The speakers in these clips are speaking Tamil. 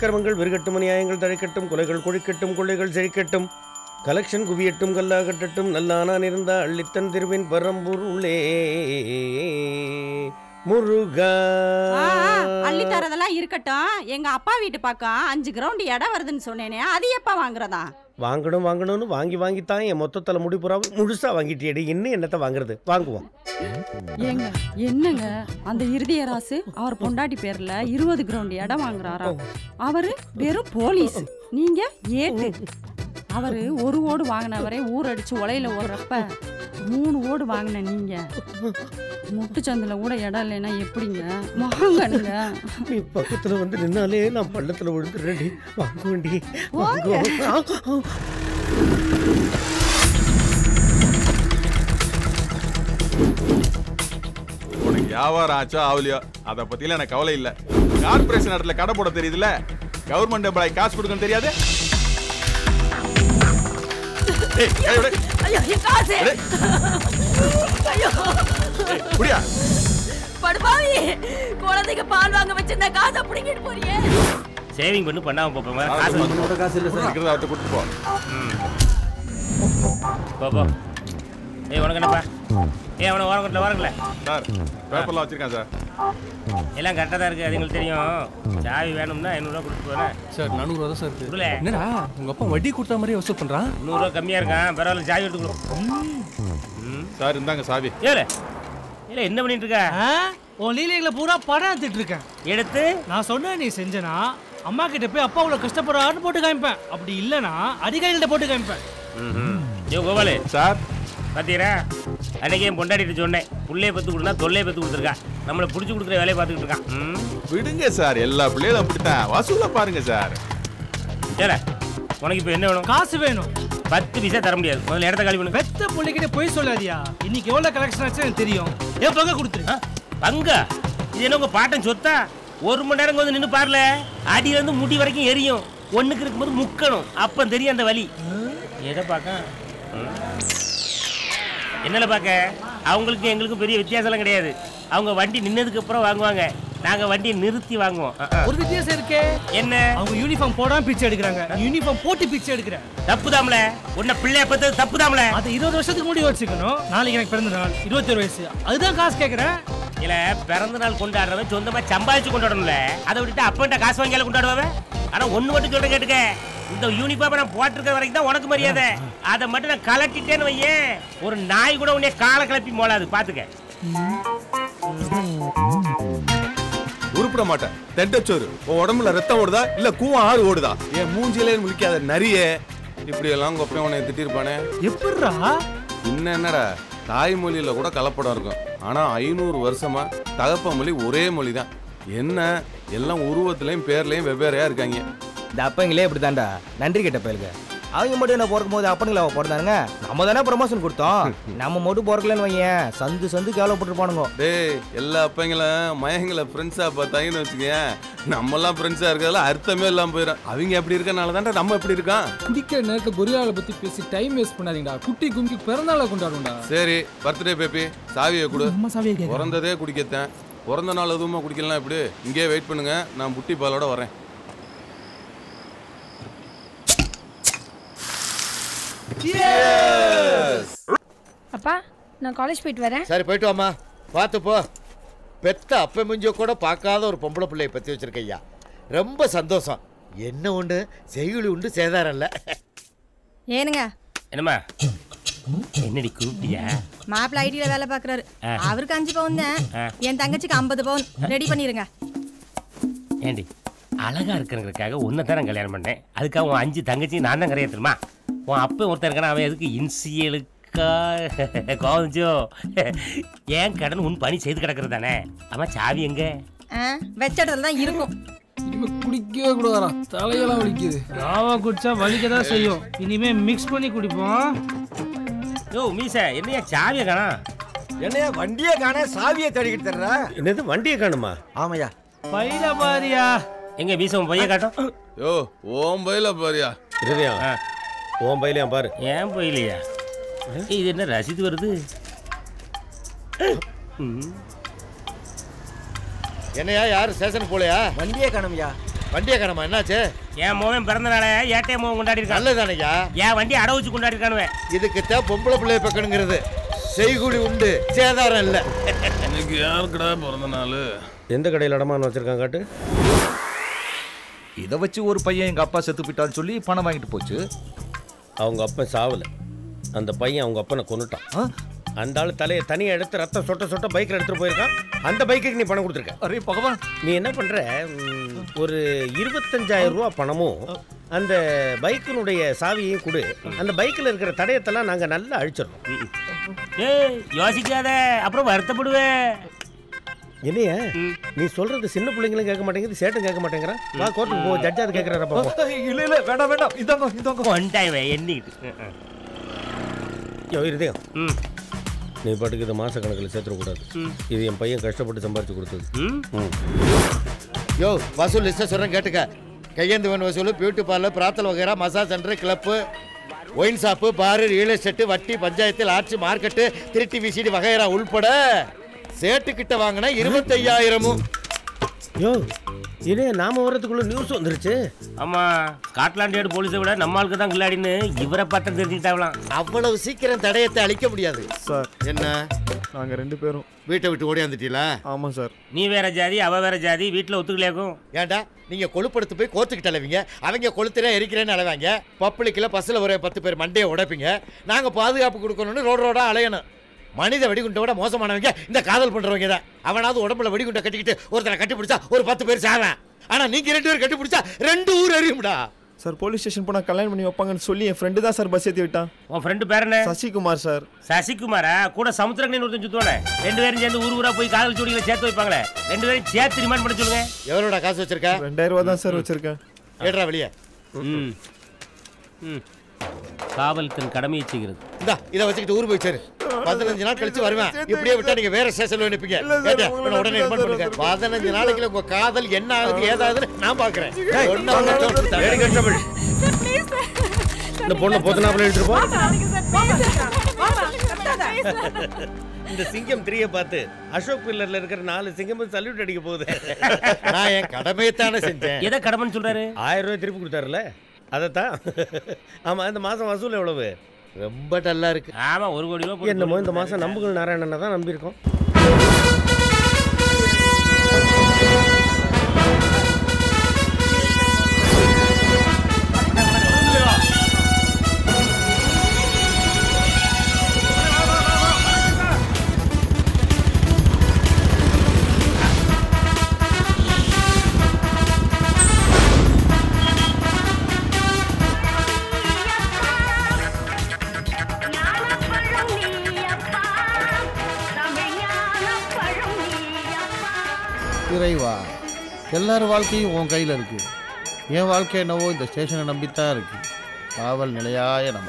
அக்கிரமங்கள் விருகட்டும் அநியாயங்கள் தழைக்கட்டும் கொலைகள் கொழிக்கட்டும் கொள்ளைகள் செழிக்கட்டும் கலெக்ஷன் குவியட்டும் கல்லா கட்டட்டும் நல்லானான் இருந்தா அள்ளித்தன் திருவின் பரம்பொருளே முருகா ஆ, ஆ, அள்ளி தரதெல்லாம் இருக்கட்டும் எங்க அப்பா வீட்டு பக்கம் அஞ்சு கிரவுண்ட் இடம் வருதுன்னு சொன்னேனே அது எப்ப வாங்குறதா வாங்கணும் வாங்கணும்னு வாங்கி வாங்கித்தான் என் மொத்தத்தில் முடி புறா முழுசா வாங்கிட்டியடி இன்னும் என்னத்தை வாங்குறது வாங்குவோம் ஏங்க என்னங்க அந்த இறுதிய ராசு அவர் பொண்டாட்டி பேர்ல இருபது கிரவுண்ட் இடம் வாங்குறாரா அவரு வெறும் போலீஸ் நீங்க ஏட்டு அவரு ஒரு ஓடு வாங்கினவரே ஊரடிச்சு உலையில ஓடுறப்ப மூணு ஓடு வாங்கின நீங்க முட்டுச்சந்தில கூட இடம் இல்லைன்னா எப்படிங்க வாங்கணுங்க நீ பக்கத்துல வந்து நின்னாலே நான் பள்ளத்துல விழுந்துடுறேன்டி வாங்குவேன்டி வாங்குவோம் ஆ, ஆ. உனக்கு வியாபாரம் ஆச்சோ ஆகலையோ அதை பத்திலாம் எனக்கு கவலை இல்ல கார்பரேஷன் இடத்துல கடை போட தெரியுதுல்ல கவர்மெண்ட் எம்ப்ளாய் காசு கொடுக்கணும் தெரியாது ஏய், கை விடு. ஐயோ என் காசு விடு. ஐயோ ஏய், புடியா படுபாவி குழந்தைக்கு பால் வாங்க வச்சிருந்த காசை புடிங்கிட்டு போறியே சேவிங் பண்ணி பண்ணாம போப்போம் காசு இருக்கிறத அவர்கிட்ட கொடுத்து போ போ போ ஏய் உனக்கு என்னப்பா ஏய் அவனை ஓரங்கட்டில் ஓரங்கல சார் பேப்பர்லாம் வச்சிருக்கேன் சார் எல்லாம் கரெக்டாக தான் இருக்குது அது எங்களுக்கு தெரியும் சாவி வேணும்னா ஐநூறுரூவா கொடுத்து போகிறேன் சார் நானூறுவா தான் சார் இருக்கு கொடுல என்னடா உங்க அப்பா வட்டி கொடுத்த மாதிரி வசூல் பண்றான் நூறுரூவா கம்மியாக இருக்கான் பரவாயில்ல சாவி எடுத்து கொடு ம் சார் இந்தாங்க சாவி ஏல இல்லை என்ன பண்ணிட்டு இருக்க ஆ? உன் லீலைகளை பூரா படம் எடுத்துட்டு இருக்கேன் எடுத்து நான் சொன்னேன் நீ செஞ்சனா அம்மா கிட்ட போய் அப்பா அவ்வளோ கஷ்டப்படுறாருன்னு போட்டு காமிப்பேன் அப்படி இல்லைன்னா அதிகாரிகள்ட்ட போட்டு காமிப்பேன் ம் ஐயோ கோபாலு சார் பார்த்தீரா அன்னைக்கு என் பொண்டாட்டிட்டு சொன்னேன் புள்ளைய பத்து கொடுத்தா தொல்லையை பத்து கொடுத்துருக்கா நம்மளை பிடிச்சி கொடுக்குற வேலையை பார்த்துக்கிட்டு இருக்கான் ம் விடுங்க சார் எல்லா பிள்ளைகளும் அப்படித்தான் வசூல பாருங்க சார் ஏல உனக்கு இப்போ என்ன வேணும் காசு வேணும் பத்து பைசா தர முடியாது முதல்ல இடத்த காலி பண்ணு பெத்த பிள்ளைகிட்ட போய் சொல்லாதியா இன்னைக்கு எவ்வளவு கலெக்ஷன் ஆச்சு எனக்கு தெரியும் என் பங்க கொடுத்துரு ஆ, பங்கா இது என்ன உங்க பாட்டன் சொத்தா ஒரு மணி நேரம் இங்க வந்து நின்று பாருல அடி வந்து முடி வரைக்கும் எரியும் ஒண்ணுக்கு இருக்கும்போது முக்கணும் அப்ப தெரியும் அந்த வலி எதை பார்க்க ம். என்னல பார்க்க அவங்களுக்கு எங்களுக்கும் பெரிய வித்தியாசம்லாம் கிடையாது அவங்க வண்டி நின்னதுக்கு அப்புறம் வாங்குவாங்க நாங்க வண்டியை நிறுத்தி வாங்குவோம் ஆ, ஆ. ஒரு வித்தியாசம் இருக்கே என்ன அவங்க யூனிஃபார்ம் போடாம பிச்சை எடுக்கிறாங்க யூனிஃபார்ம் போட்டு பிச்சை எடுக்கிற தப்புதாம்ல உன்னை பிள்ளைய பத்தது தப்புதாம்ல அது இருபது வருஷத்துக்கு முன்னாடி வச்சுக்கணும் நாளைக்கு எனக்கு பிறந்த நாள் இருபத்தொரு வயசு அதுதான் காசு கேட்குறேன் இல்ல பிறந்த நாள் கொண்டாடுறவன் சொந்தமா சம்பாதிச்சு கொண்டாடணும்ல அதை விட்டுட்டு அப்பன்ட்ட காசு வாங்கியால கொண்டாடுவவன் ஆனா ஒண்ணு மட்டும் சொல்ற கேட்டுக்க இந்த யூனிஃபார்ம் நான் போட்டிருக்க வரைக்கும் தான் உனக்கு மரியாதை அதை மட்டும் நான் கலட்டிட்டேன்னு வையேன் ஒரு நாய் கூட உன்னைய காலை கிளப்பி மோளாது பாத்துக்க உருப்பிட மாட்டேன் தெட்டச்சோறு உன் உடம்புல ரத்தம் ஓடுதா இல்ல கூவம் ஆறு ஓடுதா என் மூஞ்சிலே முழிக்காத நரிய இப்படி எல்லாம் கொப்பையன் உன்னை திட்டிருப்பானே எப்படிரா இன்னும் என்னடா தாய்மொழியில கூட கலப்படம் இருக்கும் ஆனா ஐநூறு வருஷமா தகப்ப மொழி ஒரே மொழி தான் என்ன எல்லாம் உருவத்திலையும் பேர்லயும் வெவ்வேறையா இருக்காங்க இந்த அப்பங்களே இப்படி தான்டா நன்றி கேட்ட பயலுங்க அவங்க மட்டும் என்ன பிறக்கும் போது அப்பனுங்களை அவ பிறந்தானுங்க நம்ம தானே ப்ரமோஷன் கொடுத்தோம் நம்ம மட்டும் பிறக்கலன்னு வையன் சந்து சந்து கேவலப்பட்டுருப்பானுங்க டேய் எல்லா அப்பங்களும் மயங்களை ஃப்ரெண்ட்ஸா பார்த்தாங்கன்னு வச்சுக்கேன் நம்மலாம் ஃப்ரெண்ட்ஸா இருக்கிறதுல அர்த்தமே இல்லாம போயிடும் அவங்க எப்படி இருக்கனால தான்டா நம்ம எப்படி இருக்கான் குடிக்கிற நேரத்தில் கொரியாவை பத்தி பேசி டைம் வேஸ்ட் பண்ணாதீங்கடா குட்டி கும்கி பிறந்தநாளை கொண்டாடும்டா சரி பர்த்டே பேபி சாவியை கொடு அம்மா சாவியை கேட்க பிறந்ததே குடிக்கத்தேன் பிறந்த நாள் எதுவுமா குடிக்கலாம் எப்படி இங்கேயே வெயிட் பண்ணுங்க நான் புட்டி பாலோட வரேன் அப்பா நான் காலேஜ் போயிட்டு வரேன் சரி போயிட்டு வாம்மா பார்த்து போ பெத்த அப்ப மிஞ்ச கூட பார்க்காத ஒரு பொம்பளை பிள்ளைய பற்றி வச்சிருக்கையா ரொம்ப சந்தோஷம் என்ன உண்டு செய்குழி உண்டு சேதாரம் இல்லை ஏனுங்க என்னம்மா என்னடி கூப்பிட்டியா மாப்பிள்ள ஐடியில் வேலை பார்க்குறாரு ஆ. அவருக்கு அஞ்சு பவுன் தான் ஆ. என் தங்கச்சிக்கு ஐம்பது பவுன் ரெடி பண்ணிருங்க ஏண்டி அழகா இருக்கிறதுக்காக உன்னை தான் நான் கல்யாணம் பண்ணேன் அதுக்காக உன் அஞ்சு தங்கச்சி நான் தான் கிடையாது தெரியுமா உன் அப்பன் ஒருத்தன் இருக்கான அவன் எதுக்கு இன்சியலுக்கா கோவஞ்சோ ஏன் கடன் உன் பணி செய்து கிடக்குறது தானே ஆமா சாவி எங்க ஆ வெச்ச இடத்துல தான் இருக்கும் இனிமே குடிக்கவே கூடாதா தலையெல்லாம் வலிக்குது ராவா குடிச்சா வலிக்க தான் செய்யும் இனிமே மிக்ஸ் பண்ணி குடிப்போம் யோ மீச என்னையா சாவியை காணா என்னையா வண்டியை காண சாவியை தடிக்கிட்டு தர்றா என்னது வண்டியை காணுமா ஆமாய்யா பையில பாரியா எங்க மீச உன் பையன் காட்டும் யோ ஓம் பயில பாரியா இருதயம் ஆ. உன் பையிலையா பாரு ஏன் போயிலையா இது என்ன ரசீது வருது ம். என்னையா யாரும் ஸ்டேஷன் போலையா வண்டியே காணும்யா வண்டியை கடமா என்னாச்சு என் மோவன் பிறந்த நாள ஏட்டைய மோவன் கொண்டாடி இருக்கான் நல்லதானையா என் வண்டி அடை வச்சு கொண்டாடி இருக்கானுவே இதுக்குத்தான் பொம்பளை பிள்ளைய பக்கணுங்கிறது செய்குழி உண்டு சேதாரம் இல்ல இன்னைக்கு யாருக்குடா பிறந்த நாள் எந்த கடையில் அடமானம் வச்சிருக்காங்க காட்டு இதை வச்சு ஒரு பையன் எங்க அப்பா செத்து போயிட்டான்னு சொல்லி பணம் வாங்கிட்டு போச்சு அவங்க அப்பன் சாவல அந்த பையன் அவங்க அப்பனை கொன்னுட்டான் அந்த ஆளு தலையை தனியாக எடுத்து ரத்தம் சொட்ட சொட்ட பைக்கில் எடுத்துட்டு போயிருக்கான் அந்த பைக்குக்கு நீ பணம் கொடுத்துருக்க அரே பகவான் நீ என்ன பண்ற ம், ஒரு இருபத்தஞ்சாயிரம் ரூபா பணமும் அந்த பைக்கினுடைய சாவியையும் கொடு அந்த பைக்கில் இருக்கிற தடயத்தெல்லாம் நாங்கள் நல்லா அழிச்சிடுறோம் ஏய் யோசிக்காத அப்புறம் வருத்தப்படுவேன் என்னையா நீ சொல்றது சின்ன பிள்ளைங்களும் கேட்க மாட்டேங்குது சேட்டும் கேட்க மாட்டேங்கிறான் வா கோர்ட்டுக்கு போ ஜட்ஜாவது கேட்குறாரு பாப்போம் இல்ல இல்ல வேண்டாம் வேண்டாம் இதாங்க இதாங்க ஒன்டாய் எண்ணிக்கிட்டு யோ இருதயம் நீ பாட்டுக்கு இதை மாச கணக்கில் சேர்த்துடக்கூடாது இது என் பையன் கஷ்டப்பட்டு சம்பாரிச்சு கொடுத்தது ம். யோ வசூல் லிஸ்ட்டை சொல்கிறேன் கேட்டுக்க கையேந்துவன் வசூல் பியூட்டி பார்லர் பிராத்தல் வகைரா massage centre club wine shop bar real estate வட்டி பஞ்சாயத்து லாட்சி மார்க்கெட்டு திருட்டி விசிடி வகைரா உள்பட சேட்டு கிட்ட வாங்கின இருபத்தையாயிரமும் யோ இதே நாம வர்றதுக்குள்ள நியூஸ் வந்துருச்சு ஆமா ஸ்காட்லாண்ட் யார்டு போலீஸை விட நம்ம ஆளுக்கு தான் கில்லாடின்னு இவரை பார்த்தா தெரிஞ்சுக்கிட்டாங்களாம் அவ்வளவு சீக்கிரம் தடயத்தை அழிக்க முடியாது சார் என்ன நாங்கள் ரெண்டு பேரும் வீட்டை விட்டு ஓடியாந்துட்டீங்களா ஆமாம் சார் நீ வேற ஜாதி அவ வேற ஜாதி வீட்டில் ஒத்துக்கலையாக்கும் ஏன்டா நீங்க கொழுப்படுத்து போய் கோத்துக்கிட்டு அலைவீங்க அவங்க கொளுத்துறேன் எரிக்கிறேன்னு அலைவாங்க பப்ளிக்கில் பஸ்ஸில் ஒரு பத்து பேர் மண்டையை உடைப்பீங்க நாங்க பாதுகாப்பு கொடுக்கணும்னு ரோடு ரோடா அலையணும் மனித வெடிகுண்டை விட மோசமானவங்க இந்த காதல் பண்றவங்க தான் அவனாவது உடம்புல வெடிகுண்டை கட்டிக்கிட்டு ஒருத்தனை கட்டி பிடிச்சா ஒரு பத்து பேர் சாவேன் ஆனா நீங்க ரெண்டு பேர் கட்டி பிடிச்சா ரெண்டு ஊர் எரியும்டா சார் போலீஸ் ஸ்டேஷன் போனால் கல்யாணம் பண்ணி வைப்பாங்கன்னு சொல்லி என் ஃப்ரெண்டு தான் சார் பஸ் ஏற்றி விட்டான் உன் ஃப்ரெண்டு பேர் என்ன சசிகுமார் சார் சசிகுமாரா கூட சமுத்திரக்கணின்னு ஒருத்தன் சுத்துவானே ரெண்டு பேரும் சேர்ந்து ஊர் ஊரா போய் காதல் ஜோடிகளை சேர்த்து வைப்பாங்களே ரெண்டு பேரும் சேர்த்து ரிமாண்ட் பண்ண சொல்லுங்க எவ்வளோடா காசு வச்சிருக்க ரெண்டாயிரம் ரூபா தான் சார் வச்சிருக்கேன் ஏடுறா வெளியே ம் ம் காவல் தன் கடமையை செய்கிறது இந்தா இதை வச்சுக்கிட்டு ஊர் போய் சேரு பதினஞ்சு நாள் கழிச்சு வருவேன் இப்படியே விட்டா நீங்க வேற ஸ்டேஷன்ல நிப்பீங்க இல்ல சார், கேட்டியா? உங்களை உடனே உடனே நம்பி ரிமாண்ட் தான் பண்ணுங்க சார் பதினஞ்சு நாளைக்குள்ள உங்க காதல் என்ன ஆகுது ஏதாகுதுன்னு நான் பாக்குறேன் ஏய், ஒண்ணு ஒண்ணு சொல்லிட்டு Very good, Trouble. இந்த பொண்ணை போத்தனாப்புல எடுத்துட்டு போ இந்த சிங்கம் த்ரீயை பார்த்து அசோக் பில்லர்ல இருக்கிற நாலு சிங்கம் சல்யூட் அடிக்க போகுது நான் என் கடமையைத்தானே செஞ்சேன் எதை கடமைன்னு சொல்றாரு ஆயிரம் ரூபாய் திருப்பி கொடுத்தாருல அதைத்தான் ஆமா இந்த மாசம் வசூல் எவ்வளவு ரொம்ப டல்லா இருக்கு ஆமா ஒரு கோடி ரூபாய் போட்டு என்னமோ இந்த மாசம் நம்புகள் நாராயணனை தான் நம்பியிருக்கோம் இறைவா எல்லார் வாழ்க்கையும் உன் கையில் இருக்கு என் வாழ்க்கை என்னவோ இந்த ஸ்டேஷனை நம்பித்தான் இருக்கு காவல் நிலையாய நம்ம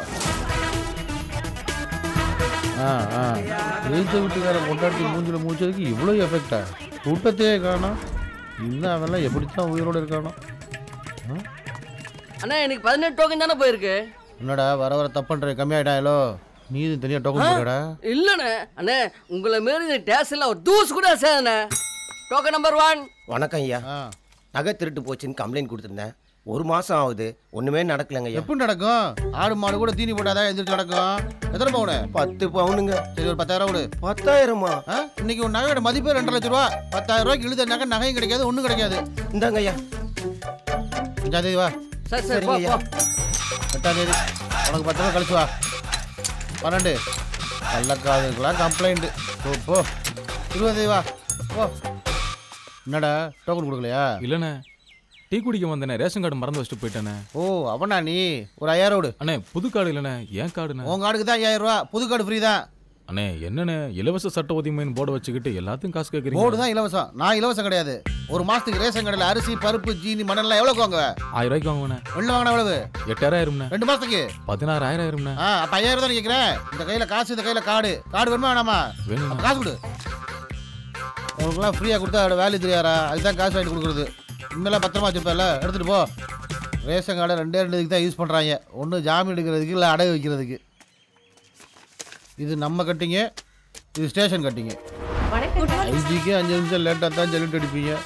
ஆ ஆ எழுத்த வீட்டுக்கார கொண்டாட்டி மூஞ்சில மூச்சதுக்கு இவ்வளோ எஃபெக்டா கூட்டத்தையே காணோம் இன்னும் அவன்லாம் எப்படித்தான் உயிரோடு இருக்கானோ ஆ? அண்ணா எனக்கு பதினெட்டு டோக்கன் தானே போயிருக்கு என்னடா வர வர தப்புன்ற கம்மியாயிட்டாங்களோ நீ இது தனியாக டோக்கன் போடுறடா இல்லண்ணே அண்ணே உங்களை மாரி இந்த டேஸ்ட்ல ஒரு தூசு கூட சேதண்ணே டோக்கன் நம்பர் ஒன் வணக்கம் ஐயா நகை திருட்டு போச்சுன்னு கம்ப்ளைண்ட் கொடுத்துருந்தேன் ஒரு மாசம் ஆகுது ஒண்ணுமே நடக்கலங்க ஐயா எப்படி நடக்கும் ஆடு மாடு கூட தீனி போட்டாதான் எந்திரிச்சு நடக்கும் எத்தனை பவுனு பத்து பவுனுங்க சரி ஒரு பத்தாயிரம் கொடு பத்தாயிரமா ஆ? இன்னைக்கு ஒரு நகையோட மதிப்பே ரெண்டரை லட்ச ரூபா பத்தாயிரம் ரூபாய்க்கு இழுத நகை நகையும் கிடைக்காது ஒன்றும் கிடைக்காது இந்தாங்க ஐயா அஞ்சாம் தேதி வா சரி சரி போ சரிங்க போ எட்டாம் தேதி உனக்கு பத்து ரூபா கழிச்சு வா பன்னெண்டு கள்ளக்காதுக்கெல்லாம் கம்ப்ளைண்ட் போ போ இருபது தேதி வா போ என்னடா டோக்கன் கொடுக்கலையா இல்லைண்ணே டீ குடிக்க வந்தேனே ரேஷன் கார்டு மறந்து வச்சுட்டு போயிட்டேனே ஓ அவனா நீ ஒரு ஐயாயிரம் விடு அண்ணே புது கார்டு இல்லைண்ணே ஏன் கார்டுண்ணே உன் கார்டுக்கு தான் ஐயாயிரம் ரூபா புது கார்டு ஃப்ரீ தான் அண்ணே என்னண்ணே இலவச சட்ட உதவிமைன்னு போர்டு வச்சுக்கிட்டு எல்லாத்தையும் காசு கேட்குறீங்க போர்டு தான் இலவசம் நான் இலவசம் கிடையாது ஒரு மாசத்துக்கு ரேஷன் கடையில் அரிசி பருப்பு ஜீனி மணல்லாம் எவ்வளோக்கு வாங்குவ ஆயிரம் ரூபாய்க்கு வாங்குவேண்ணே வெளில வாங்கினா எவ்வளவு எட்டாயிரம் ஆயிரும்ண்ணே ரெண்டு மாசத்துக்கு பதினாறாயிரம் ஆயிரும்ண்ணே ஆ அப்ப ஐயாயிரம் தான் கேட்குறேன் இந்த கையில காசு இந்த கையில கார்டு கார்டு வேணுமா வேணாமா வேணுண்ணே. அப்ப காசு கொடு உங்களுக்குலாம் ஃப்ரீயாக கொடுத்தா அதோட வேல்யூ தெரியாரா அதுதான் காசு வாங்கிட்டு கொடுக்குறது இனிமேலாம் பத்திரமா வச்சுருப்பேன்ல எடுத்துகிட்டு போ ரேஷன் கார்டை ரெண்டே ரெண்டு இதுக்கு தான் யூஸ் பண்ணுறாங்க ஒன்று ஜாமீன் எடுக்கிறதுக்கு இல்லை அடகு வைக்கிறதுக்கு இது நம்ம கட்டிங்க இது ஸ்டேஷன் கட்டிங்க ஐஜிக்கு அஞ்சு நிமிஷம் லேட்டாக தான் ஜல்லிட்டு அடிப்பீங்க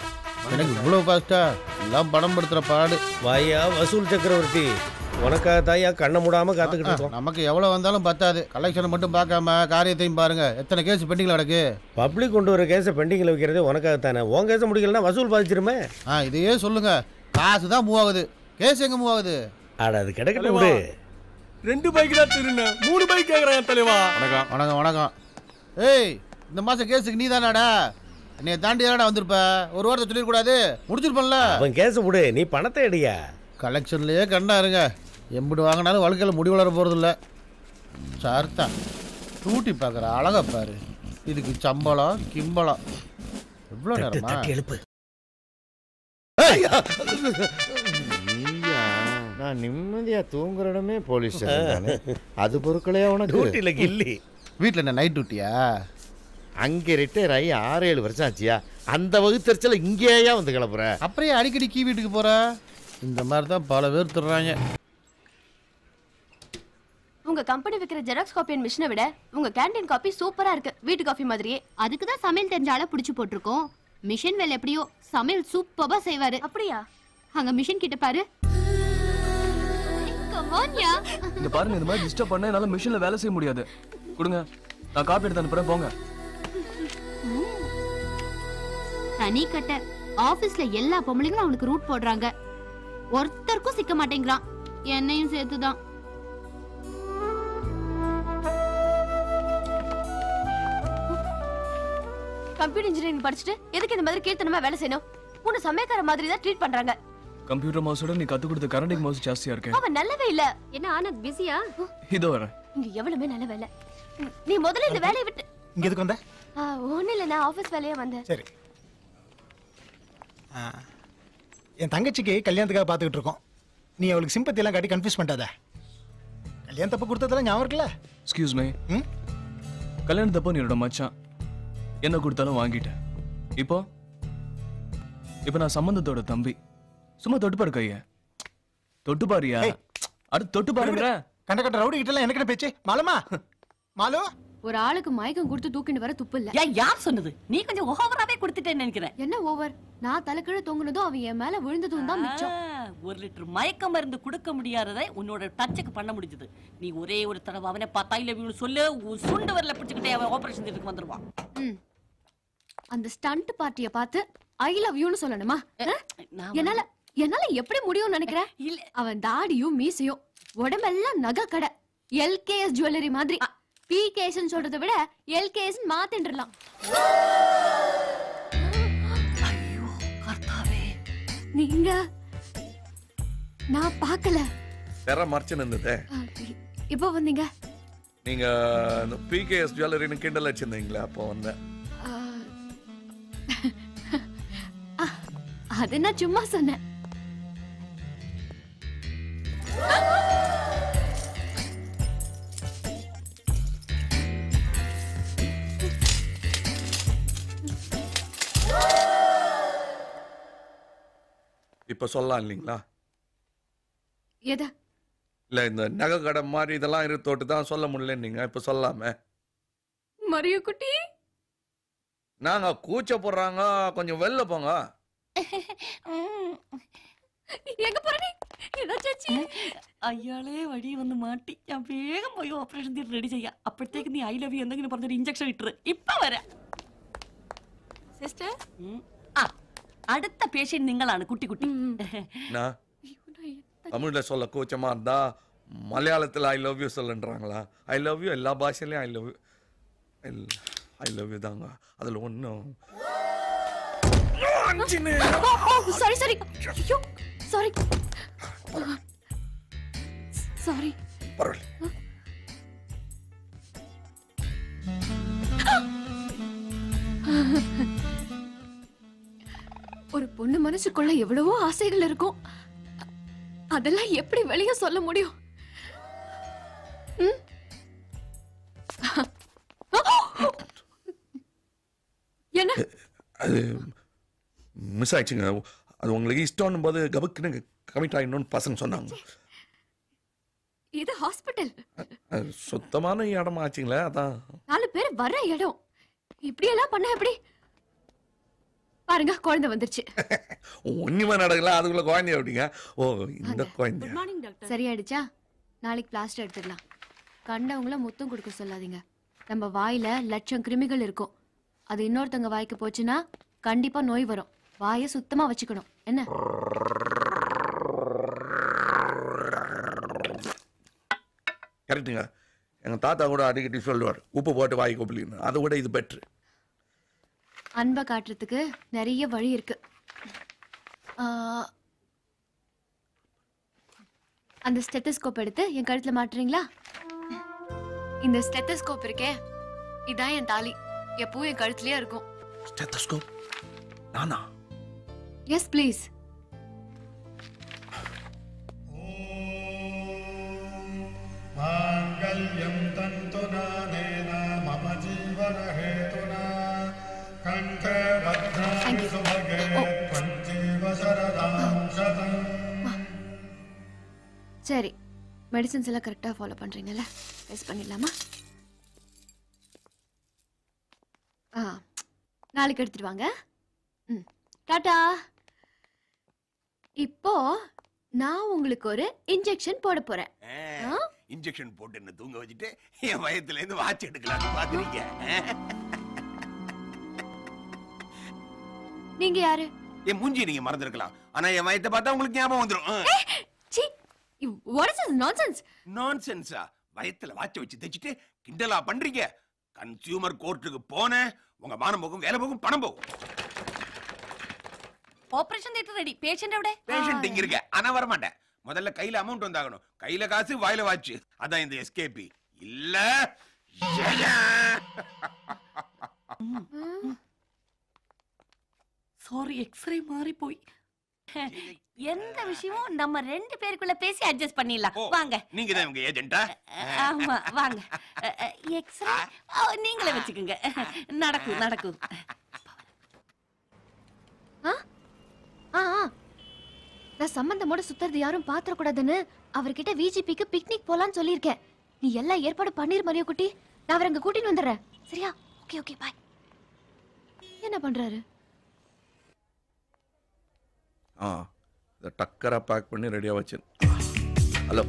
எனக்கு இவ்வளோ ஃபாஸ்ட்டா எல்லாம் படம் படுத்துகிற பாடு வாயா வசூல் சக்கரவர்த்தி உனக்காக தாயா கண்ணை மூடாம காத்துக்கிட்டு இருக்கோம் நமக்கு எவ்வளோ வந்தாலும் பத்தாது கலெக்ஷனை மட்டும் பார்க்காம காரியத்தையும் பாருங்க எத்தனை கேஸ் பெண்டிங்கில் கிடக்கு பப்ளிக் கொண்டு வர கேஸை பெண்டிங்கில் வைக்கிறதே உனக்காகத்தானே உன் கேஸை முடிக்கலன்னா வசூல் பாதிச்சிருமே ஆ இதையே சொல்லுங்க காசு தான் மூவ் ஆகுது கேஸ் எங்கே மூவ் ஆகுது ஆட அது கிடைக்கட்டும் விடு ரெண்டு பைக் தான் திருண்ண மூணு பைக் கேக்குறான் தலைவா வணக்கம் வணக்கம் வணக்கம் ஏய் இந்த மாதம் கேஸுக்கு நீ தானாடா என்னைய தாண்டி தானடா வந்திருப்ப ஒரு வாரத்தை சொல்லிடக்கூடாது முடிச்சிருப்பேன்ல அவன் கேஸை விடு நீ பணத்தை எடியா கலெக்ஷன்லயே கண்டா இருங்க எம்பிடு வாங்கினாலும் வாழ்க்கையில் முடி வளர போகிறதில்ல சார்த்தா டூட்டி பார்க்குற அழகா பாரு இதுக்கு சம்பளம் கிம்பளம் எவ்வளோ தட்டு, நேரமா தட்டி எழுப்பு நான் நிம்மதியா தூங்குற இடமே போலீஸ் ஸ்டேஷன் தானே. அது பொருட்களையா உனக்கு டியூட்டில கில்லி வீட்டில் என்ன நைட் டியூட்டியா அங்கே ரிட்டையர் ஆகி ஆறு ஏழு வருஷம் ஆச்சியா அந்த வகுத்தறிச்சல இங்கேயா வந்து கிளப்புற அப்புறம் ஏன் அடிக்கடி கீ வீட்டுக்கு போற இந்த மாதிரி தான் பல பேர் திருறாங்க உங்க கம்பெனி விக்கிற ஜெராக்ஸ் காப்பி அண்ட் மிஷினை விட உங்க கேண்டீன் காப்பி சூப்பரா இருக்கு வீட்டு காஃபி மாதிரியே அதுக்கு தான் சமையல் தெரிஞ்ச ஆளை பிடிச்சு போட்டிருக்கோம் மிஷின் வேலை எப்படியோ சமையல் சூப்பரா செய்வாரு அப்படியா அங்க மிஷின் கிட்ட பாரு Come on, யா. இந்த பாருங்க இந்த மாதிரி டிஸ்டர்ப் பண்ண என்னால மிஷின்ல வேலை செய்ய முடியாது கொடுங்க நான் காப்பி எடுத்து அனுப்புறேன் போங்க தனி கட்ட ஆபீஸ்ல எல்லா பொம்பளைங்களும் அவனுக்கு ரூட் போடுறாங்க ஒருத்தருக்கும் சிக்க மாட்டேங்கிறான் என்னையும் சேர்த்துதான் கம்ப்யூட்டர் இன்ஜினியரிங் படிச்சுட்டு எதுக்கு இந்த மாதிரி கீர்த்தனமா வேலை செய்யணும் உன்னை சமயக்கார மாதிரி தான் ட்ரீட் பண்றாங்க கம்ப்யூட்டர் மவுஸோட நீ கத்து கொடுத்த கரண்டிங் மவுஸ் ஜாஸ்தியா இருக்கு அவன் நல்லவே இல்ல என்ன ஆனந்த் பிஸியா இதோ வரேன் இங்க எவ்வளவுமே நல்ல வேலை ம், நீ முதல்ல இந்த வேலையை விட்டு இங்க எதுக்கு வந்த ஆ, ஒண்ணும் இல்ல நான் ஆபீஸ் வேலையா வந்தேன் சரி ஆ, என் தங்கச்சிக்கு கல்யாணத்துக்காக பார்த்துக்கிட்டு இருக்கோம் நீ அவளுக்கு சிம்பத்தி எல்லாம் காட்டி கன்ஃபியூஸ் பண்ணாத கல்யாணத்தப்ப கொடுத்ததெல்லாம் ஞாபகம் இருக்குல்ல எக்ஸ்கியூஸ் மீ கல்யாணத்தப்போ நீ என்னோட மச்சான் என்ன கொடுத்தாலும் வாங்கிட்டேன் இப்போ இப்போ நான் சம்பந்தத்தோட தம்பி சும்மா தொட்டு பாரு கைய தொட்டு பாரியா அடுத்து தொட்டு பாருங்க கண்ட கண்ட ரவுடி கிட்ட எல்லாம் எனக்கு என்ன பேச்சு மாலமா மாலு ஒரு ஆளுக்கு மயக்கம் கொடுத்து தூக்கிட்டு வர துப்பு இல்ல ஏன் யார் சொன்னது நீ கொஞ்சம் ஓவராவே கொடுத்துட்டேன்னு நினைக்கிறேன் என்ன ஓவர் நான் தலைக்கீழ தொங்குனதும் அவன் என் மேல விழுந்ததும் தான் மிச்சம் ஆ, ஒரு லிட்டர் மயக்க மருந்து கொடுக்க முடியாததை உன்னோட டச்சுக்கு பண்ண முடிஞ்சது நீ ஒரே ஒரு தடவை அவனை பார்த்தா இல்ல இவனு சொல்லு உன் சுண்டு வரல பிடிச்சுக்கிட்டே அவன் ஆபரேஷன் தியேட்டருக்கு வந்துருவான் ம். அந்த ஸ்டண்ட் பார்ட்டிய பார்த்து ஐ லவ் யூன்னு சொல்லணுமா அஹ்? என்னால என்னால எப்படி முடியும்னு நினைக்கிறேன் இல்ல அவன் தாடியும் மீசையும் உடம்பெல்லாம் நகை கடை எல்கேஎஸ் ஜுவல்லரி மாதிரி பிகேஎஸ் சொல்றதை விட எல்கேஎஸ் மாத்தின்றலாம் நீங்க நான் பார்க்கல தெர மறைச்சு நின்றுதே இப்போ வந்தீங்க நீங்க பிகேஎஸ் ஜுவல்லரின்னு கிண்டல் வச்சிருந்தீங்களா அப்போ வந்தேன் அது நான் சும்மா சொன்னேன் இப்போ சொல்லலாம் இல்லைங்களா எத இல்ல இந்த நகை கடை மாதிரி இதெல்லாம் இருத்தோட்டு தான் சொல்ல முடியல நீங்க இப்போ சொல்லாம மரிய குட்டி நாங்க கூச்ச போடுறாங்க கொஞ்சம் வெளில போங்க எங்க போற நீ ஏதாச்சும் അയാളെ വഴി വന്ന് മാട്ടി ഞാൻ വേഗം പോയി ഓപ്പറേഷൻ തിയേറ്റർ റെഡി ചെയ്യാം അപ്പോഴത്തേക്ക് നീ ഐ ലവ് യു എന്തെങ്കിലും പറഞ്ഞൊരു ഇഞ്ചക്ഷൻ ഇട്ടു ഇപ്പൊ വരാം സിസ്റ്റർ ആ അടുത്ത പേഷ്യന്റ് നിങ്ങളാണ് കുട്ടി കുട്ടി நான் தமிழ்ல சொல்ல கூச்சமா இருந்தா மலையாளத்தில் ஐ லவ் யூ சொல்லுன்றாங்களா ஐ லவ் யூ எல்லா பாஷையிலையும் I love you I love you தாங்க அதில் ஒன்றும் சாரி சாரி ஐயோ சாரி சாரி பரவாயில்ல ஒரு பொண்ணு மனசுக்குள்ள எவ்வளவோ ஆசைகள் இருக்கும் அ- அதெல்லாம் எப்படி வெளிய சொல்ல முடியும் ம்? என்ன அது மிஸ் ஆயிடுச்சுங்க அது உங்களுக்கு இஷ்டம்னும் போது கபக்குன்னு கமிட் ஆகிடணும்னு பசங்க சொன்னாங்க இது ஹாஸ்பிட்டல் அது சுத்தமான இடமா ஆச்சுங்களே அதான் நாலு பேர் வர இடம் இப்படி எல்லாம் பண்ண எப்படி பாருங்க குழந்தை வந்துருச்சு ஒன்றுமே நடக்கல அதுக்குள்ள குழந்தை அப்படிங்க ஓ இந்த குழந்தை சரியாயிடுச்சா நாளைக்கு பிளாஸ்டர் எடுத்துடலாம் கண்டவங்கள முத்தம் கொடுக்க சொல்லாதீங்க நம்ம வாயில லட்சம் கிருமிகள் இருக்கும் அது இன்னொருத்தவங்க வாய்க்கு போச்சுன்னா கண்டிப்பா நோய் வரும் வாயை சுத்தமா வச்சுக்கணும் என்ன கரெக்டுங்க எங்கள் தாத்தா கூட அடிக்கடி சொல்லுவார் உப்பு போட்டு வாய் கொப்பளின்னு அதை விட இது பெட்ரு அன்பை காட்டுறதுக்கு நிறைய வழி இருக்கு ஆ, அந்த ஸ்டெத்தஸ்கோப் எடுத்து என் கழுத்துல மாட்டுறீங்களா இந்த ஸ்டெத்தஸ்கோப் இருக்கே இதான் என் தாலி எப்பவும் என் கழுத்துலயே இருக்கும் ஸ்டெத்தஸ்கோப் நானா எஸ் ப்ளீஸ் माङ्गल्यं तन्तुनानेन मम जीवनहेतुना कण्ठे भद्राणि सुभगे त्वञ्जीव शरदां शतम् சரி மெடிசின்ஸ் எல்லாம் கரெக்டாக ஃபாலோ பண்ணுறீங்கல்ல டெஸ்ட் பண்ணிடலாமா ஆ நாளைக்கு எடுத்துட்டு வாங்க ம் டாடா இப்போ நான் உங்களுக்கு ஒரு இன்ஜெக்ஷன் போட போறேன் ஆ? இன்ஜெக்ஷன் போட்டு என்ன தூங்க வச்சுட்டு என் வயத்துல இருந்து வாட்ச் எடுக்கலாம்னு பாக்குறீங்க நீங்க யாரு என் மூஞ்சி நீங்க மறந்துருக்கலாம் ஆனா என் வயத்தை பார்த்தா உங்களுக்கு ஞாபகம் வந்துரும் see what is this nonsense நான்சென்ஸா வயத்துல வாட்ச் வச்சு தைச்சிட்டு கிண்டலா பண்றீங்க கன்சியூமர் கோர்ட்டுக்கு போனேன் உங்க மானம் போகும் வேலை போகும் பணம் போகும் ஆபரேஷன் தியேட்டர் ரெடி பேஷண்ட் எവിടെ பேஷண்ட் இங்க இருக்க ஆனா வர மாட்டேன் முதல்ல கையில அமௌண்ட் வந்தாகணும் கையில காசு வாயில வாட்ச் அதான் இந்த எஸ்கேபி இல்ல ஜெயா. சாரி எக்ஸ்ரே மாறி போய் எந்த விஷயமும் நம்ம ரெண்டு பேருக்குள்ள பேசி அட்ஜஸ்ட் பண்ணிடலாம் வாங்க நீங்க தான் உங்க ஏஜென்ட்டா ஆமா வாங்க எக்ஸ்ரே நீங்களே வச்சுக்கோங்க நடக்கும் நடக்கும் ஆ ஆ ஆ. நான் சம்பந்தமோட சுத்துறது யாரும் பாத்திரக்கூடாதுன்னு அவர்கிட்ட விஜிபிக்கு பிக்னிக் போலான்னு சொல்லியிருக்கேன் நீ எல்லா ஏற்பாடு பண்ணிரு மரியோ குட்டி நான் அவரை அங்க கூட்டின்னு வந்துடுறேன் சரியா ஓகே ஓகே பாய் என்ன பண்றாரு ஆ இதை டக்கராக பேக் பண்ணி ரெடியாக வச்சு ஹலோ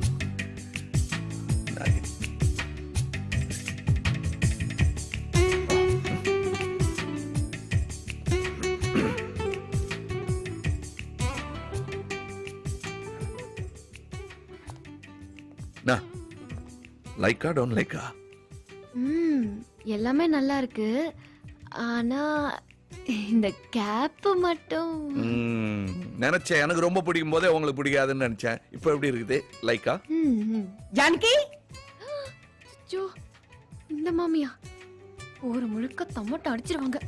லைக்கா டோன்ட் லைக்கா ம் எல்லாமே நல்லா இருக்கு ஆனா இந்த கேப் மட்டும் நினைச்சேன் எனக்கு ரொம்ப பிடிக்கும் போதே உங்களுக்கு பிடிக்காதுன்னு நினைச்சேன் இப்போ எப்படி இருக்குது லைக்கா ம், ம். ஜானகி அச்சோ இந்த மாமியா ஒரு முழுக்க தம்மட்டம் அடிச்சிருவாங்க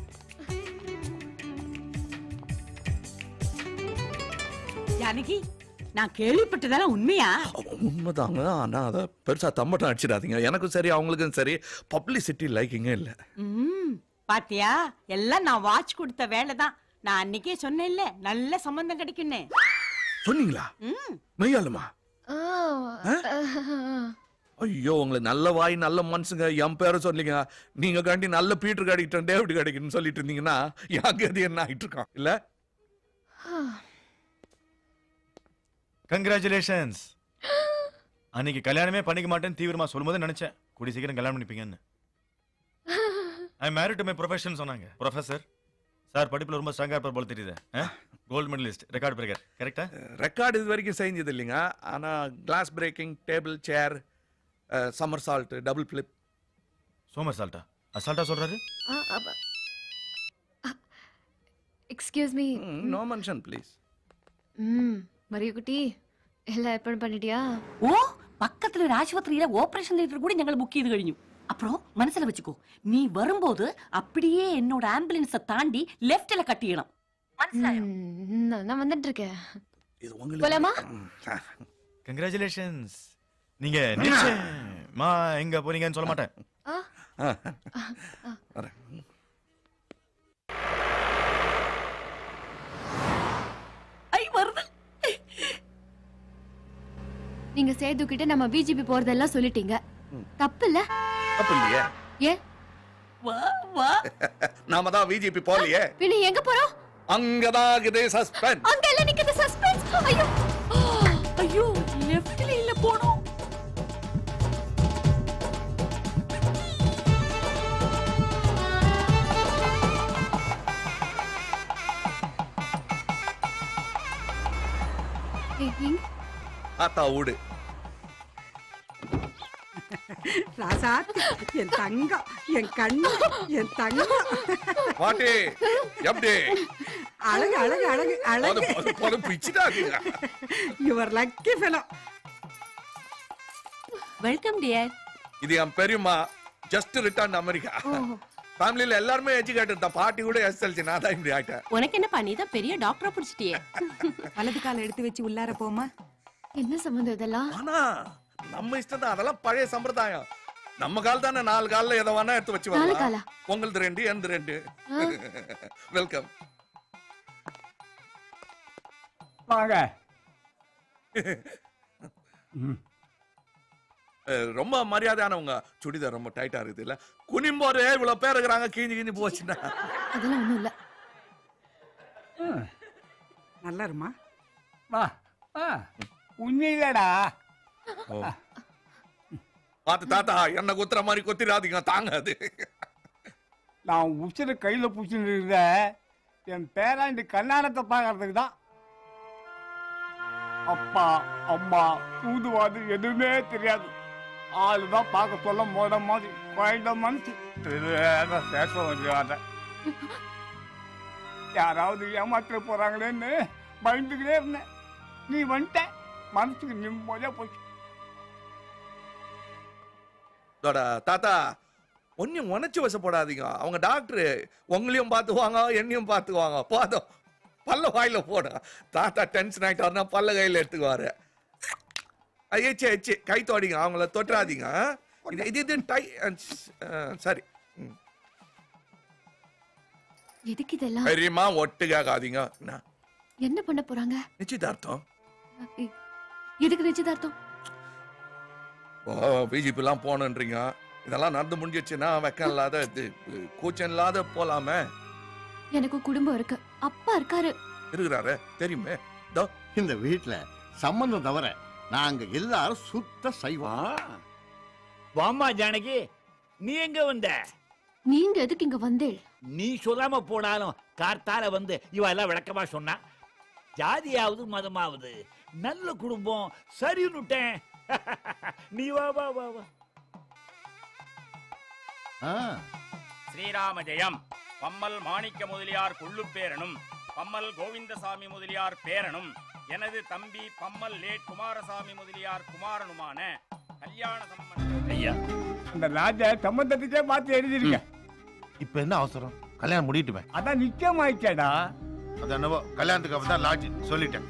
ஜானகி நான் கேள்விப்பட்டதெல்லாம் உண்மையா உண்மைதாங்க ஆனால் அதை பெருசாக தம்பட்டம் அடிச்சிடாதீங்க எனக்கும் சரி அவங்களுக்கும் சரி பப்ளிசிட்டி லைக்கிங்கே இல்லை ம் பாத்தியா எல்லாம் நான் வாட்ச் கொடுத்த வேலை தான் நான் அன்னைக்கே சொன்னேன்ல நல்ல சம்பந்தம் கிடைக்குன்னு சொன்னீங்களா ம் மெய்யாலுமா ஆ, ஐயோ உங்களுக்கு நல்ல வாய் நல்ல மனசுங்க என் பேரை சொல்லிங்க நீங்க காண்டி நல்ல பீட்டர் கிடைக்கிட்டோம் டேவிட் கிடைக்கணும்னு சொல்லிட்டு இருந்தீங்கன்னா யாங்க அது என்ன ஆயிட்டு இருக்கான் இல்ல கங்க்ராச்சுலேஷன்ஸ் அன்னைக்கு கல்யாணமே பண்ணிக்க மாட்டேன்னு தீவிரமா சொல்லும்போது நினைச்சேன் கூடி சீக்கிரம் கல்யாணம் பண்ணிப்பீங்கன்னு I married to my profession சொன்னாங்க ப்ரொஃபசர் சார் படிப்புல ரொம்ப ஸ்ட்ராங்கா இருப்பார் போல தெரியுது கோல்டு மெடலிஸ்ட் ரெக்கார்ட் பிரேக்கர் கரெக்டா ரெக்கார்டு இது வரைக்கும் செஞ்சது இல்லைங்க ஆனா glass breaking table chair somersault double flip சோமர் சால்ட்டா அசால்ட்டா சொல்றாரு excuse me no mention please ம் மரிய குட்டி எல்லாம் ஏற்பாடு பண்ணிட்டியா ഓ പക്കത്തിൽ ഒരു ആശുപത്രിയിലെ ഓപ്പറേഷൻ തിയേറ്റർ കൂടി ഞങ്ങൾ ബുക്ക് ചെയ്ത് കഴിഞ്ഞു அப்புறம் மனசுல வச்சுக்கோ நீ வரும்போது அப்படியே என்னோட ஆம்புலன்ஸை தாண்டி லெஃப்ட்ல கட்டிடணும் ம், நான் நான் வந்துட்டு இருக்கேன் இது போலாமா கங்க்ராச்சுலேஷன்ஸ் நீங்க நிச்சயமா எங்க போறீங்கன்னு சொல்ல மாட்டேன் ஆ வரேன் ஐ வருது நீங்க சேது கிட்ட நம்ம பிஜேபி போறதெல்லாம் சொல்லிட்டீங்க தப்பு இல்ல தப்பு இல்லையே ஏ வா வா நாம தான் பிஜேபி போகலையே பின்ன எங்க போறோம் அங்கதாகுதே சஸ்பென்ஸ் அங்க எல்லாம் நிக்குது சஸ்பென்ஸ் ஐயோ ஐயோ லெஃப்ட்ல இல்ல போனோம் ஏய், எங்க? ஆத்தா ஊடு ராசாத்தி என் தங்கம் என் கண்ணு என் தங்கம் பாட்டி எப்படி அழகு அழகு அழகு அழகு போதும், போதும், போதும், பிச்சுட்டாக்குங்க. Your lucky fellow welcome dear இது என் பெரியம்மா ஜஸ்ட் ரிட்டர்ன் அமெரிக்கா ஃபேமிலில எல்லாருமே எஜுகேட்டட் தான் பாட்டி கூட எஸ்எல்சி நான் தான் இப்படி ஆயிட்டேன் உனக்கு என்ன பண்ணி தான் பெரிய டாக்டரா பிடிச்சிட்டியே வலது காலை எடுத்து வச்சு உள்ளார போமா என்ன சம்பந்தம் இதெல்லாம் ஆனா நம்ம இஷ்டம் தான் அதெல்லாம் பழைய சம்பிரதாயம் நம்ம கால் தானே நாலு கால்ல எதை வேணா எடுத்து வச்சு நாலு வரலாம் காலா? உங்களது ரெண்டு எந்த ரெண்டு வெல்கம் வாங்க ரொம்ப மரியாதையானவங்க சுடிதார் ரொம்ப டைட்டா இருக்குது இல்ல குனிம்போதே இவ்வளவு பேர் இருக்கிறாங்க கிஞ்சி கிஞ்சி போச்சுன்னா அதெல்லாம் ஒண்ணும் இல்ல நல்லா இருமா வா வா உண்மையிலடா பாத்து தாத்தா என்ன குத்துற மாதிரி குத்திராதீங்க தாங்க அது நான் உசிர கையில பிடிச்சிட்டு இருந்த என் பேராண்டி கண்ணாரத்தை பார்க்கறதுக்கு தான் அப்பா அம்மா தூதுவாது எதுவுமே தெரியாது ஆளு தான் பார்க்க சொல்ல மோத மாதிரி குழந்த மனசு தெரியாத பேச முடியாத யாராவது ஏமாற்ற போறாங்களேன்னு பயந்துக்கிட்டே இருந்தேன் நீ வந்துட்ட மனசுக்கு நிம்மதியா போச்சு இதோட தாத்தா ஒன்னும் உணர்ச்சி வசப்படாதீங்க அவங்க டாக்டர் உங்களையும் பார்த்துவாங்க என்னையும் பார்த்துக்குவாங்க போதும் பல்ல வாயில போட தாத்தா டென்ஷன் ஆயிட்டாருன்னா பல்ல கையில எடுத்துக்குவாரு ஐயச்சு ஐச்சு கை தோடிங்க அவங்கள தொட்டுறாதீங்க இது இது இது டை அஹ், சரி ம். எதுக்கு இதெல்லாம் பெரியம்மா ஒட்டு கேட்காதீங்க என்ன என்ன பண்ண போறாங்க நிச்சயதார்த்தம் எ- எதுக்கு நிச்சயதார்த்தம் பிஜேபி எல்லாம் போகணுன்றீங்க இதெல்லாம் நடந்து முடிஞ்சிச்சுன்னா வெக்கம் இல்லாத இது கூச்சம் இல்லாத போலாமே எனக்கு குடும்பம் இருக்கு அப்பா இருக்காரு இருக்கிறாரு தெரியுமே இதோ இந்த வீட்ல சம்பந்தம் தவிர நாங்க எல்லாரும் சுத்த சைவம் வாமா ஜானகி நீ எங்க வந்த நீங்க எதுக்கு இங்க வந்தேள் நீ சொல்லாம போனாலும் கார்த்தால வந்து இவ எல்லாம் விளக்கமா சொன்னா ஜாதியாவது மதமாவது நல்ல குடும்பம் சரின்னுட்டேன் நீ வா வா வா வா ஸ்ரீராம ஜெயம் பம்மல் மாணிக்க முதலியார் கொள்ளுப்பேரனும் பம்மல் கோவிந்தசாமி முதலியார் பேரனும் எனது தம்பி பம்மல் லேட் குமாரசாமி முதலியார் குமாரனுமான கல்யாண சம்பந்தம் ஐயா இந்த ராஜா சம்பந்தத்துக்கே பார்த்து எழுதிருக்க இப்ப என்ன அவசரம் கல்யாணம் முடிட்டுமே அதான் நிச்சயமாயிச்சேடா அது என்னவோ கல்யாணத்துக்கு அப்புறம் தான் லாட்ஜ் சொல்லிட்டேன்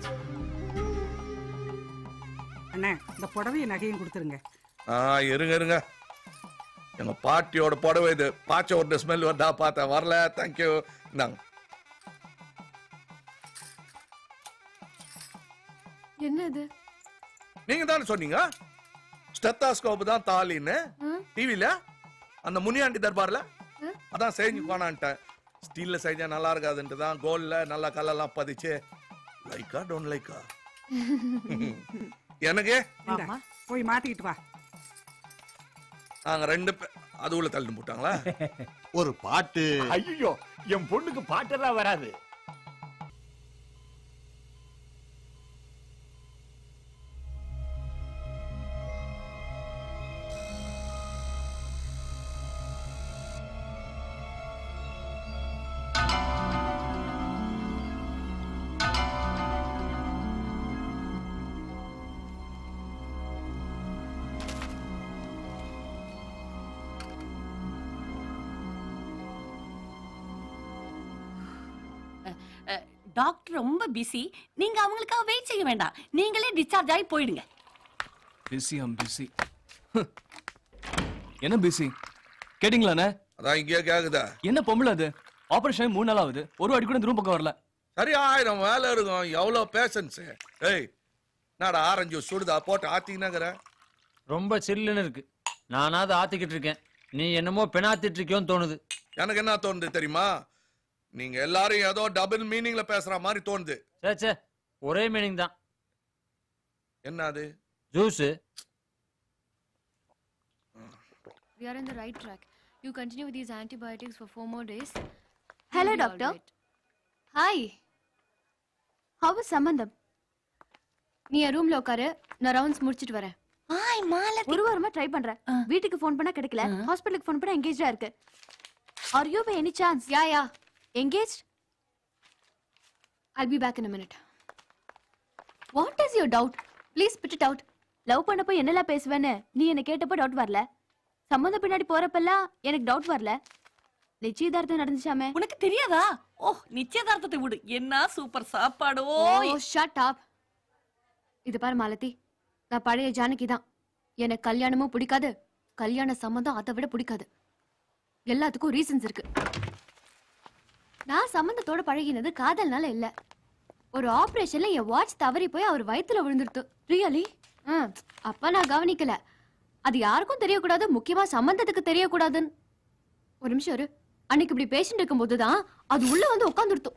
அண்ணே இந்த புடவையும் நகையும் கொடுத்துருங்க ஆ இருங்க இருங்க எங்க பாட்டியோட புடவை இது பாச்ச ஒரு ஸ்மெல் வருதா பார்த்தேன் வரல தேங்க்யூ இந்தாங்க என்ன இது நீங்க தானே சொன்னீங்க ஸ்டெத்தாஸ்கோப் தான் தாலின்னு டிவில அந்த முனியாண்டி தர்பார்ல அதான் செஞ்சு போனான்ட்டேன் ஸ்டீல்ல செஞ்சா நல்லா இருக்காதுன்ட்டு தான் கோல்ட்ல நல்லா கல்லெல்லாம் பதிச்சு லைக்கா டோன்ட் லைக்கா எனக்கு இந்தா, போய் மாத்திக்கிட்டு வா நாங்க ரெண்டு பே அது உள்ள தள்ளி போட்டாங்களா ஒரு பாட்டு ஐயோ என் பொண்ணுக்கு பாட்டெல்லாம் வராது டாக்டர் ரொம்ப பிஸி நீங்க அவங்களுக்காக வெயிட் செய்ய வேண்டாம் நீங்களே டிஸ்சார்ஜ் ஆகி போயிடுங்க பிஸி அம் பிஸி என்ன பிஸி கேட்டிங்களாண்ணே அதான் இங்கேயே கேக்குதா என்ன பொம்பளை அது ஆபரேஷன் மூணு நாள் ஆகுது ஒரு வாட்டி கூட இந்த ரூம் பக்கம் வரல சரி ஆயிரம் வேலை இருக்கும் எவ்வளோ பேஷன்ஸ் ஏய் என்னடா ஆரஞ்சு ஜூஸ் சுடுதா போட்டு ஆத்திங்கன்னாங்கிற ரொம்ப சில்லுன்னு இருக்கு நானாவது ஆத்திக்கிட்டு இருக்கேன் நீ என்னமோ பெணாத்திட்டு இருக்கியோன்னு தோணுது எனக்கு என்ன தோணுது தெரியுமா நீங்க எல்லாரும் ஏதோ டபுள் மீனிங்ல பேசுற மாதிரி தோணுது சே சே ஒரே மீனிங் தான் என்ன அது juice We are on the right track. You continue with these antibiotics for four more days. Hello, You'll be doctor. all right. Hi. How is சம்பந்தம் நீ என் ரூம்ல உட்காரு நான் ரவுண்ட்ஸ் முடிச்சிட்டு வரேன் ஹாய் மாலதி ஒரு வாரமா ட்ரை பண்றேன் வீட்டுக்கு ஃபோன் பண்ணா கிடைக்கல ஹாஸ்பிடலுக்கு ஃபோன் பண்ணா எங்கேஜா இருக்கு are you by any chance yeah yeah engage I'll be back in a minute. What is your doubt? Please spit it out. Love பண்ணப்போ என்னெல்லாம் பேசுவேன்னு நீ என்ன கேட்டப்போ டவுட் வரல சம்மந்த பின்னாடி போறப்பெல்லாம் எனக்கு டவுட் வரல நிச்சயதார்த்தம் நடந்துச்சாமே உனக்கு தெரியாதா ஓ நிச்சயதார்த்தத்தை விடு என்ன சூப்பர் சாப்பாடோ ஓ ஷட் அப் இது பாரு மாலதி நான் பழைய ஜானகி தான் எனக்கு கல்யாணமும் பிடிக்காது கல்யாண சம்மந்தம் அதை விட பிடிக்காது எல்லாத்துக்கும் ரீசன்ஸ் இருக்கு நான் சம்மந்தத்தோட பழகினது காதல்னால இல்ல ஒரு ஆபரேஷன்ல என் வாட்ச் தவறி போய் அவர் வயித்துல விழுந்துருத்து ரியலி அப்ப நான் கவனிக்கல அது யாருக்கும் தெரியக்கூடாது முக்கியமா சம்பந்தத்துக்கு தெரியக்கூடாதுன்னு ஒரு நிமிஷம் இரு அன்னைக்கு இப்படி பேசிட்டு இருக்கும்போது தான் அது உள்ள வந்து உட்காந்துருத்தோம்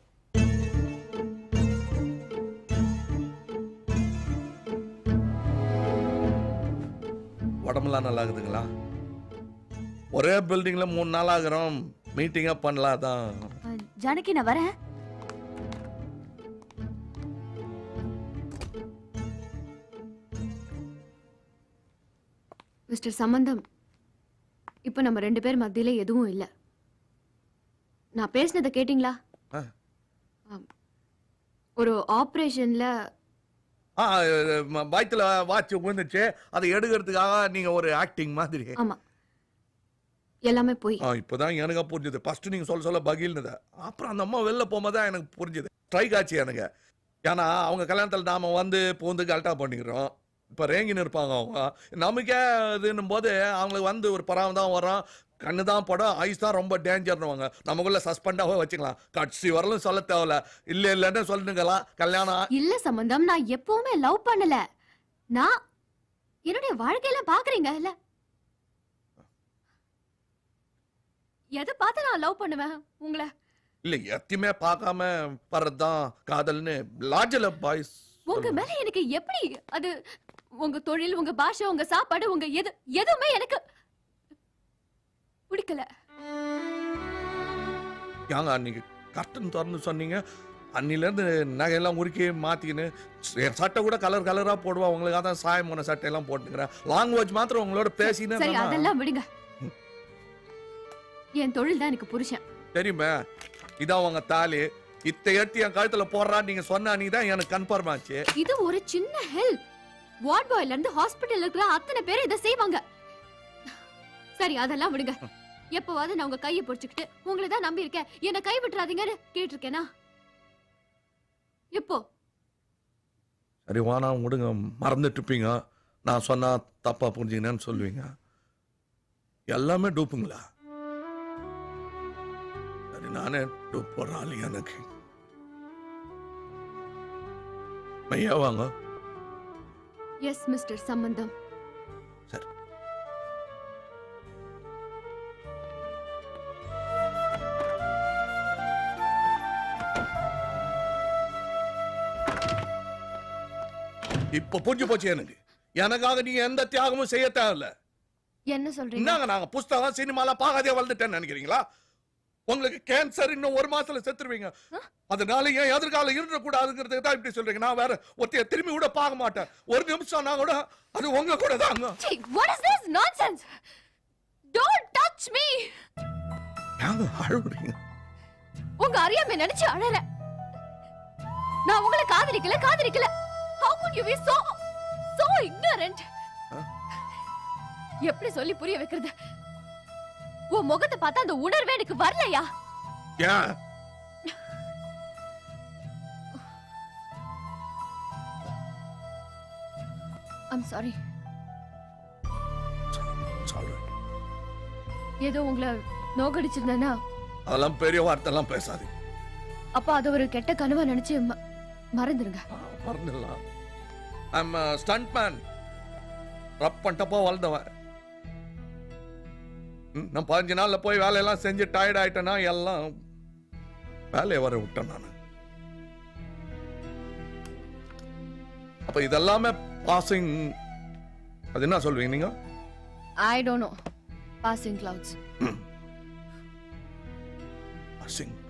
உடம்புலாம் நல்லா இருக்குதுங்களா ஒரே பில்டிங்ல மூணு நாள் ஆகிறோம் மீட்டிங்கா பண்ணலாம் தான் ஜானகி நான் வரேன் மிஸ்டர் சம்பந்தம் இப்போ நம்ம ரெண்டு பேர் மத்தியில எதுவும் இல்ல நான் பேசினதை கேட்டிங்களா ஆ. ஆம். ஒரு ஆபரேஷன்ல ஆ வயிற்றுல வாட்ச் விழுந்துச்சு அதை எடுக்கிறதுக்காக நீங்க ஒரு ஆக்டிங் மாதிரி ஆமா எல்லாமே போய் ஆ இப்போதான் எனக்கு புரிஞ்சுது ஃபர்ஸ்ட் நீங்க சொல்ல சொல்ல பகில்னது அப்புறம் அந்த அம்மா வெளில போகும்போது தான் எனக்கு புரிஞ்சுது ஸ்ட்ரைக் ஆச்சு எனக்கு ஏன்னா அவங்க கல்யாணத்தில் நாம வந்து பூந்து கல்ட்டா பண்ணிக்கிறோம் இப்போ ரேங்கின்னு இருப்பாங்க அவங்க நமக்கே இதுன்னும் போது அவங்களுக்கு வந்து ஒரு பராமம் தான் வரும் கண்ணு தான் படம் ஐஸ் தான் ரொம்ப டேஞ்சர்னுவாங்க நமக்குள்ள சஸ்பெண்டாகவே வச்சுக்கலாம் கட்சி வரலும் சொல்ல தேவையில்ல இல்லை இல்லைன்னு சொல்லுங்களா கல்யாணம் இல்ல சம்பந்தம் நான் எப்பவுமே லவ் பண்ணல நான் என்னுடைய வாழ்க்கையில பாக்குறீங்க இல்ல எதை பார்த்து நான் லவ் பண்ணுவேன் உங்களை இல்லை எத்தையுமே பார்க்காம வர்றதுதான் காதல்னு லார்ஜில் பாய்ஸ் உங்க மேல எனக்கு எப்படி அது உங்க தொழில் உங்க பாஷை உங்க சாப்பாடு உங்க எது எதுவுமே எனக்கு பிடிக்கல ஏங்க அன்னைக்கு கர்டன் திறந்து சொன்னீங்க அன்னிலேருந்து நகையெல்லாம் உருக்கி மாற்றிக்கின்னு என் சட்டை கூட கலர் கலராக போடுவா உங்களுக்கு அதான் சாயம் போன சட்டையெல்லாம் போட்டுக்கிறேன் லாங்குவேஜ் மாத்திரம் உங்களோட பேசினே சரி இருந்தேன்னா, அதெல்லாம் விடுங்க என் தொழில் தான் எனக்கு புருஷன் தெரியுமே இதான் உங்க தாலி இத்த எடுத்து என் கழுத்துல போடுறான்னு நீங்க சொன்ன நீ தான் எனக்கு கன்ஃபார்ம் ஆச்சு இது ஒரு சின்ன ஹெல்ப் வார்ட் பாய்ல இருந்து ஹாஸ்பிட்டல்ல இருக்கிற அத்தனை பேர் இதை செய்வாங்க சரி அதெல்லாம் விடுங்க எப்பவாவது நான் உங்க கையை பிடிச்சுக்கிட்டு உங்களை தான் நம்பி இருக்கேன் என்ன கை விட்டுறாதீங்கன்னு கேட்டிருக்கேனா எப்போ சரி வானா விடுங்க மறந்துட்டு இருப்பீங்க நான் சொன்னா தப்பா புரிஞ்சுங்கன்னு சொல்லுவீங்க எல்லாமே டூப்புங்களா சரி நானே டூப் போடுற ஆளு எனக்கு மையா வாங்க எஸ் மிஸ்டர் சம்பந்தம் சரி இப்ப புரிஞ்சு போச்சு எனக்கு எனக்காக நீங்க எந்த தியாகமும் செய்ய தேவையில்ல என்ன சொல்றீங்க என்னங்க நாங்க புஸ்தகம் சினிமால பாகாதே வளர்ந்துட்டேன்னு நினைக்கிறீங்களா உங்களுக்கு கேன்சர் இன்னும் ஒரு மாசத்துல செத்துருவீங்க அதனால ஏன் எதிர்காலம் இருந்துடக்கூடாதுங்கிறதுக்கு தான் இப்படி சொல்றீங்க நான் வேற ஒருத்தைய திரும்பி கூட பார்க்க மாட்டேன் ஒரு நிமிஷம் நான் கூட அது உங்க கூட தாங்க Gee, what is this nonsense? Don't touch me! ஏங்க அழுகுறீங்க உங்க அறியாமை நினைச்சு அழற நான் உங்களை காதலிக்கல காதலிக்கல how could you be so so ignorant எப்படி சொல்லி புரிய வைக்கிறது உன் முகத்தை பார்த்தா அந்த உணர்வே எனக்கு வரலையா ஏன் ஐம் சாரி Sorry. ஏதோ உங்களை நோகடிச்சிருந்தேன்னா அதெல்லாம் பெரிய வார்த்தைலாம் பேசாதீங்க அப்ப அது ஒரு கெட்ட கனவா நினைச்சு ம- மறந்துருங்க மறந்துடலாம் ஐம் ஸ்டண்ட் மேன் ரப் பண்ணிட்டப்போ வளர்ந்தவன் ம், நான் பதினஞ்சு நாள்ல போய் வேலையெல்லாம் செஞ்சு டயர்ட் ஆயிட்டேன்னா எல்லாம் வேலையை வர விட்டேன் நான் அப்ப இதெல்லாமே பாசிங் அது என்ன சொல்வீங்க நீங்க I don't know passing clouds passing